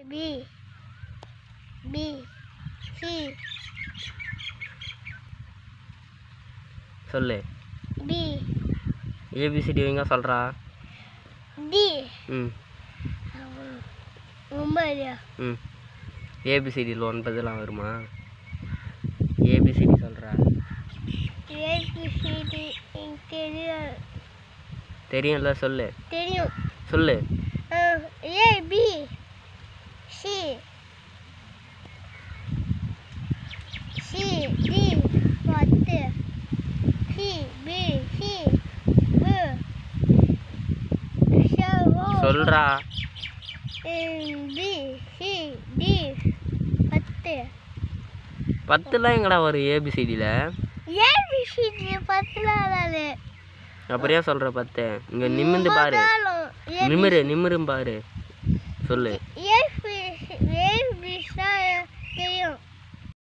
B B C சொல்லு B ABCD வைங்க சொல்கிறா டி ம் ஒன்பது ம் ஏபிசிடியில் ஒன்பதுலாம் வருமா ஏபிசிடி சொல்கிறா ஏபிசிடி எனக்கு தெரியும் தெரியும்ல சொல்லு தெரியும் சொல்லு A B C C D பத்து சி பி சி பு சொல்கிறா பி சி டி பத்து பத்துலாம் எங்கடா வரும் ஏபிசிடியில் ஏபிசிடி பத்துலாம் வராது அப்புறம் ஏன் சொல்கிற பத்து இங்கே நிமிர்ந்து பாரு நிமிரு நிமிரும் பாரு சொல்லு